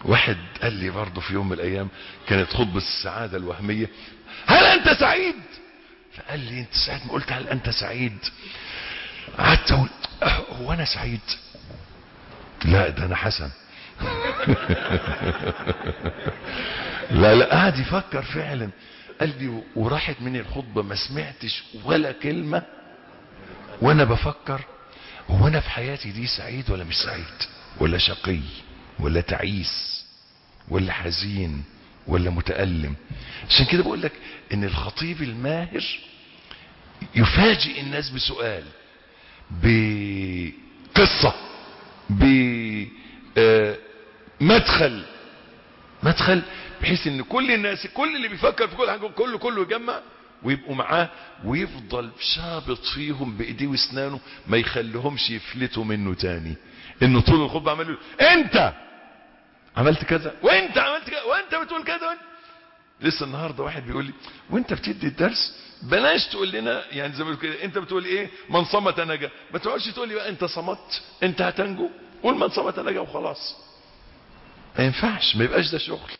واحد قال لي برضه في يوم من الايام كانت خطبة السعادة الوهمية هل انت سعيد فقال لي انت سعيد ما قلت هل انت سعيد قعدت اقول هو انا سعيد لا ده انا حسن لا لا قعد يفكر فعلا قال لي وراحت مني الخطبة ما سمعتش ولا كلمة وانا بفكر هو انا في حياتي دي سعيد ولا مش سعيد ولا شقي ولا تعيس ولا حزين ولا متألم عشان كده بقول لك ان الخطيب الماهر يفاجئ الناس بسؤال بقصة بمدخل مدخل بحيث ان كل الناس كل اللي بيفكر في كل حاجة كله كله يجمع ويبقوا معاه ويفضل شابط فيهم بايديه واسنانه ما يخليهمش يفلتوا منه تاني انه طول الخطبه عمال يقول انت عملت كذا وانت عملت كذا وانت بتقول كذا وانت لسه النهارده واحد بيقول لي وانت بتدي الدرس بلاش تقول لنا يعني زي ما كده انت بتقول ايه من صمت نجا ما تقعدش تقول لي بقى انت صمت انت هتنجو قول من صمت نجا وخلاص ما ينفعش ما يبقاش ده شغل